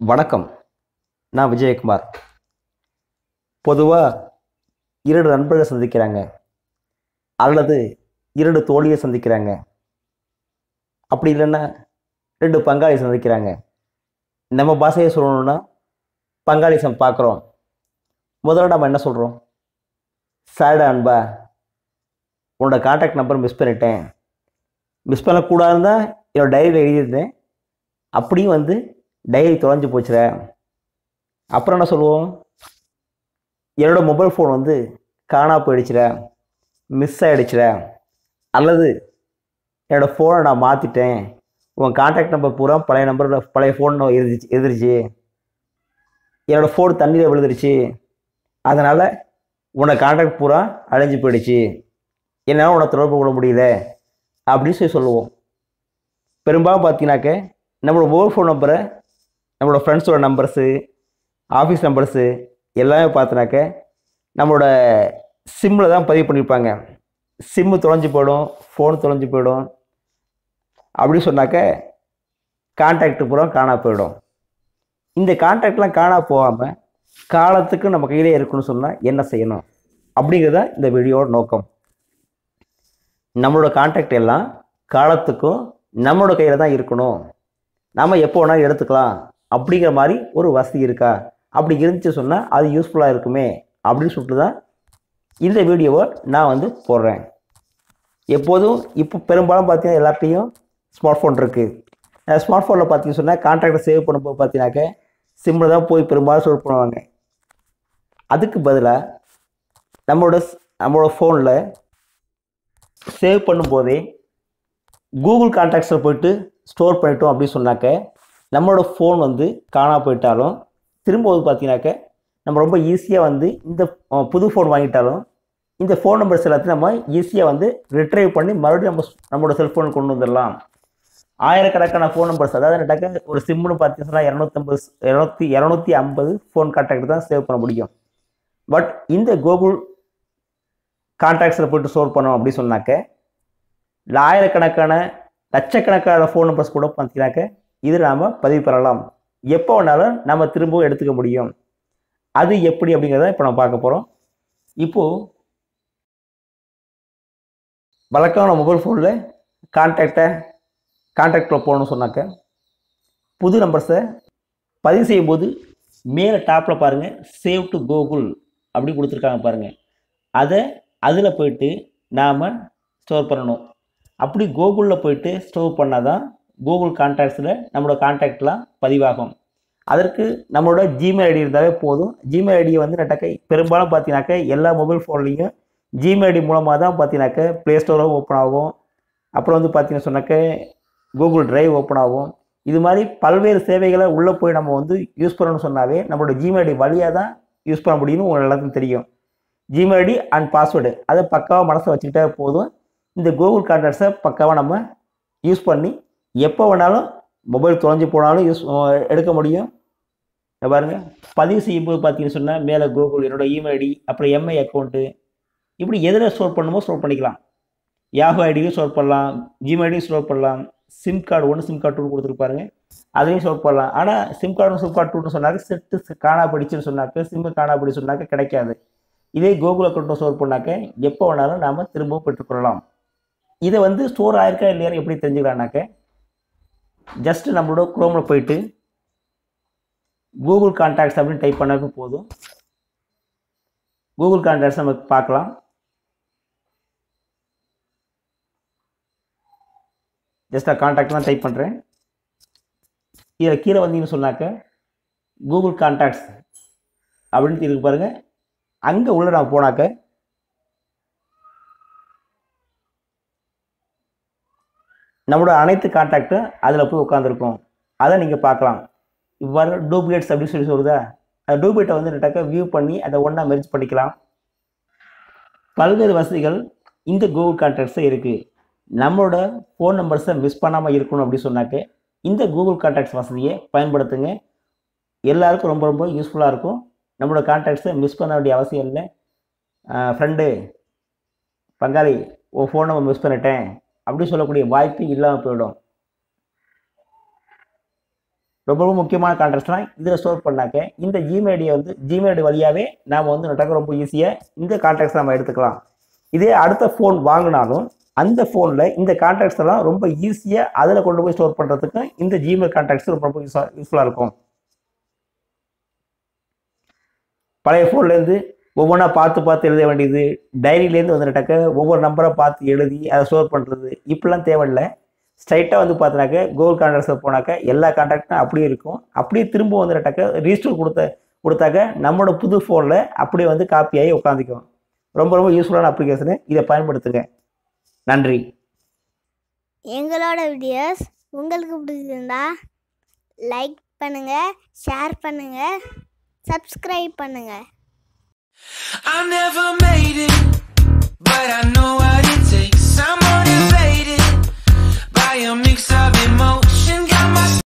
வணக்கம் நான் விஜயகுமார் பொதுவாக இரண்டு நண்பர்கள் சந்திக்கிறாங்க அல்லது இரண்டு தோழியை சந்திக்கிறாங்க அப்படி இல்லைன்னா ரெண்டு பங்காளி சந்திக்கிறாங்க நம்ம பாஷையை சொல்லணும்னா பங்காளிசம் பார்க்குறோம் முதல்ல நம்ம என்ன சொல்கிறோம் சாடா அன்பா உன்னோட காண்டாக்ட் நம்பர் மிஸ் பண்ணிட்டேன் மிஸ் பண்ணக்கூடாதுன்னு தான் என்னோட டைரியில் எழுதியிருந்தேன் அப்படியும் வந்து டைரி தொலைஞ்சு போச்சுற அப்புறம் என்ன சொல்லுவோம் என்னோட மொபைல் ஃபோன் வந்து காணா போயிடுச்சுற மிஸ் ஆகிடுச்சுற அல்லது என்னோடய ஃபோனை நான் மாற்றிட்டேன் உன் காண்டாக்ட் நம்பர் பூரா பழைய நம்பரில் பழைய ஃபோன் எழுதிச்சு எழுதிருச்சு என்னோடய ஃபோன் தண்ணியில் விழுந்துருச்சு அதனால் உன்னை காண்டாக்ட் பூரா அழிஞ்சு போயிடுச்சு என்னால் உன்னை தொடர்பு கொள்ள முடியல அப்படின்னு சொல்லி சொல்லுவோம் பெரும்பாலும் பார்த்தீங்கன்னாக்க நம்மளோட மொபைல் ஃபோன் நம்பரை நம்மளோட ஃப்ரெண்ட்ஸோட நம்பர்ஸு ஆஃபீஸ் நம்பர்ஸு எல்லாமே பார்த்தினாக்க நம்மளோட சிம்மில் தான் பதிவு பண்ணியிருப்பாங்க சிம்மு தொலைஞ்சு போயிடும் ஃபோன் தொலைஞ்சு போயிடும் அப்படி சொன்னாக்க கான்டாக்ட் பூரா காணா போயிடும் இந்த கான்டாக்ட்லாம் காணா போகாமல் காலத்துக்கு நம்ம கையிலே இருக்குன்னு சொன்னால் என்ன செய்யணும் அப்படிங்கிறத இந்த வீடியோட நோக்கம் நம்மளோட கான்டாக்ட் எல்லாம் காலத்துக்கும் நம்மளோட கையில் தான் இருக்கணும் நாம் எப்போ வேணாலும் எடுத்துக்கலாம் அப்படிங்கிற மாதிரி ஒரு வசதி இருக்கா அப்படி இருந்துச்சு சொன்னால் அது யூஸ்ஃபுல்லாக இருக்குமே அப்படின்னு சொல்லிட்டு தான் இந்த வீடியோவை நான் வந்து போடுறேன் எப்போதும் இப்போ பெரும்பாலும் பார்த்தீங்கன்னா எல்லாத்தையும் ஸ்மார்ட் ஃபோன் இருக்குது ஸ்மார்ட் ஃபோனில் பார்த்தீங்கன்னு சொன்னால் கான்டாக்டை சேவ் பண்ணும்போது பார்த்தீங்கன்னாக்க சிம்மில் தான் போய் பெரும்பாலும் சேவ் பண்ணுவாங்க அதுக்கு பதிலாக நம்மளோட நம்மளோட ஃபோனில் சேவ் பண்ணும்போதே கூகுள் கான்டாக்ட்ஸில் போயிட்டு ஸ்டோர் பண்ணிட்டோம் அப்படின்னு சொன்னாக்க நம்மளோட ஃபோன் வந்து காணா போயிட்டாலும் திரும்ப வந்து பார்த்தீங்கன்னாக்க நம்ம ரொம்ப ஈஸியாக வந்து இந்த அஹ், புது ஃபோன் வாங்கிட்டாலும் இந்த ஃபோன் நம்பர்ஸ் எல்லாத்தையும் நம்ம ஈஸியாக வந்து ரிட்ரைவ் பண்ணி மறுபடியும் நம்ம நம்மளோட செல்ஃபோன் கொண்டு வந்துடலாம் ஆயிரக்கணக்கான ஃபோன் நம்பர்ஸ் அதாவது என்னட்டாக்க ஒரு சிம்னு பார்த்தீங்கன்னா இரநூத்தம்பது இரநூத்தி இரநூத்தி ஐம்பது ஃபோன் கான்டாக்ட் தான் சேவ் பண்ண முடியும் பட் இந்த கூகுள் கான்டாக்ட்ஸில் போயிட்டு ஸ்டோர் பண்ணோம் அப்படின்னு சொன்னாக்க இல்ல ஆயிரக்கணக்கான லட்சக்கணக்கான ஃபோன் நம்பர்ஸ் கூட பார்த்தீங்கன்னாக்க இது நாம் பதிவு பெறலாம் எப்போ வேணாலும் நம்ம திரும்பவும் எடுத்துக்க முடியும் அது எப்படி அப்படிங்கிறத இப்போ நம்ம பார்க்க போகிறோம் இப்போது வழக்கமான மொபைல் ஃபோனில் கான்டாக்டை கான்டாக்டில் போகணும்னு சொன்னாக்க புது நம்பர்ஸை பதிவு செய்யும்போது மேலே டாப்பில் பாருங்கள் சேவ் டு கூகுள் அப்படி கொடுத்துருக்காங்க பாருங்கள் அதை அதில் போயிட்டு நாம் ஸ்டோர் பண்ணணும் அப்படி கூகுளில் போயிட்டு ஸ்டோர் பண்ணால் தான் கூகுள் கான்டாக்ட்ஸில் நம்மளோட கான்டாக்ட்லாம் பதிவாகும் அதற்கு நம்மளோட ஜிமெயில் ஐடி இருந்தாலே போதும் ஜிமெயில் ஐடியை வந்து நட்டக்க பெரும்பாலும் பார்த்தீங்கன்னாக்க எல்லா மொபைல் ஃபோன்லேயும் ஜிமெயில் ஐடி மூலமாக தான் பார்த்தீங்கன்னாக்க ப்ளே ஸ்டோரும் ஓப்பன் ஆகும் அப்புறம் வந்து பார்த்தீங்கன்னு சொன்னாக்க கூகுள் டிரைவ் ஓப்பன் ஆகும் இது மாதிரி பல்வேறு சேவைகளை உள்ளே போய் நம்ம வந்து யூஸ் பண்ணணும்னு சொன்னாவே நம்மளோட ஜிமெயில் ஐடி வழியாக தான் யூஸ் பண்ண முடியும்னு உங்களுக்கு எல்லாத்துக்கும் தெரியும் ஜிமெயில் ஐடி அண்ட் பாஸ்வேர்டு அதை பக்காவாக மனசில் வச்சுக்கிட்டே போதும் இந்த கூகுள் கான்டாக்ட்ஸை பக்காவாக நம்ம யூஸ் பண்ணி எப்போ வேணாலும் மொபைல் தொலைஞ்சு போனாலும் யூஸ் எடுக்க முடியும் இங்க பாருங்க பதிவு செய்யும்போது பார்த்தீங்கன்னு சொன்னால் மேலே கூகுள் என்னோட இமெயில் ஐடி அப்புறம் எம்ஐ அக்கௌண்ட்டு இப்படி எதில் ஸ்டோர் பண்ணணுமோ ஸ்டோர் பண்ணிக்கலாம் யாஹூ ஐடியும் ஸ்டோர் பண்ணலாம் ஜிமெயில் ஐடியும் ஸ்டோர் பண்ணலாம் சிம் கார்டு ஒன்று சிம் கார்டு டூ கொடுத்துருப்பாருங்க அதையும் ஸ்டோர் பண்ணலாம் ஆனால் சிம் கார்டு சிம் கார்டு டூன்னு சொன்னாக்க செட்டு காணா படிச்சுன்னு சொன்னாக்க சிம்மு காணா படி சொன்னாக்க கிடைக்காது இதே கூகுள் அக்கௌண்ட்டை ஸ்டோர் பண்ணாக்க எப்போ வேணாலும் நாம் திரும்பவும் பெற்றுக்கொள்ளலாம் இதை வந்து ஸ்டோர் ஆயிருக்கா இல்லையா எப்படி தெரிஞ்சுக்கலாம்னாக்க ஜஸ்ட் நம்மளோட குரோமில் போயிட்டு கூகுள் கான்டாக்ட்ஸ் அப்படின்னு டைப் பண்ணாக்க போதும் கூகுள் கான்டாக்ட்ஸ் நம்ம பார்க்கலாம் ஜஸ்ட் கான்டாக்ட் தான் டைப் பண்ணுறேன் இதில் கீழே வந்தீங்கன்னு சொன்னாக்க கூகுள் கான்டாக்ட்ஸ் அப்படின்னு இருக்கு பாருங்கள் அங்கே உள்ள நான் போனாக்க நம்மளோட அனைத்து கான்டாக்டும் அதில் போய் உட்காந்துருக்கும் அதை நீங்கள் பார்க்கலாம் இவ்வாறு டூப்ளிகேட்ஸ் அப்படின்னு சொல்லி சொல்லுதா அந்த டூப்ளிகேட்டை வந்து நட்டாக்க வியூ பண்ணி அதை ஒன்றா மெர்ஜ் பண்ணிக்கலாம் பல்வேறு வசதிகள் இந்த கூகுள் கான்டாக்ட்ஸில் இருக்குது நம்மளோட ஃபோன் நம்பர்ஸை மிஸ் பண்ணாமல் இருக்கணும் அப்படின்னு சொன்னாக்க இந்த கூகுள் கான்டாக்ட்ஸ் வசதியை பயன்படுத்துங்க எல்லாருக்கும் ரொம்ப ரொம்ப யூஸ்ஃபுல்லாக இருக்கும் நம்மளோட கான்டாக்ட்ஸை மிஸ் பண்ண வேண்டிய அவசியம் இல்லை ஃப்ரெண்டு பங்காளி உன் ஃபோன் நம்பர் மிஸ் பண்ணிட்டேன் அப்படி சொல்லக்கூடிய வாய்ப்பு இல்லாமல் போயிடும் ரொம்ப ரொம்ப முக்கியமான கான்டாக்ட்ஸ்லாம் இதில் ஸ்டோர் பண்ணாக்க இந்த ஜிமெயில் ஐடியை வந்து ஜிமெயில் ஐடி வழியாகவே நாம் வந்து நட்டாக்க ரொம்ப ஈஸியாக இந்த கான்டாக்ட்ஸ் நம்ம எடுத்துக்கலாம் இதே அடுத்த ஃபோன் வாங்கினாலும் அந்த ஃபோனில் இந்த கான்டாக்ட்ஸ் எல்லாம் ரொம்ப ஈஸியாக அதில் கொண்டு போய் ஸ்டோர் பண்ணுறதுக்கு இந்த ஜிமெயில் கான்டாக்ட்ஸ் ரொம்ப ரொம்ப யூஸ்ஃபுல்லாக யூஸ்ஃபுல்லாக இருக்கும் பழைய ஃபோன்லேருந்து ஒவ்வொன்றா பார்த்து பார்த்து எழுத வேண்டியது டைரியிலேருந்து வந்துட்டாக்க ஒவ்வொரு நம்பரை பார்த்து எழுதி அதை ஸ்டோர் பண்ணுறது இப்படிலாம் தேவையில்லை ஸ்ட்ரைட்டாக வந்து பார்த்தினாக்க கூகுள் கான்டாக்ட்ஸில் போனாக்க எல்லா கான்டாக்டும் அப்படியே இருக்கும் அப்படியே திரும்ப வந்துட்டாக்க ரீஸ்டோர் கொடுத்த கொடுத்தாக்க நம்மளோட புது ஃபோனில் அப்படியே வந்து காப்பியாகி உட்காந்துக்கும் ரொம்ப ரொம்ப யூஸ்ஃபுல்லான அப்ளிகேஷனு இதை பயன்படுத்துங்க நன்றி எங்களோட வீடியோஸ் உங்களுக்கு பிடிச்சிருந்தா லைக் பண்ணுங்கள் ஷேர் பண்ணுங்கள் சப்ஸ்கிரைப் பண்ணுங்கள் I never made it, but I know what it takes. I'm motivated by a mix of emotion. Got my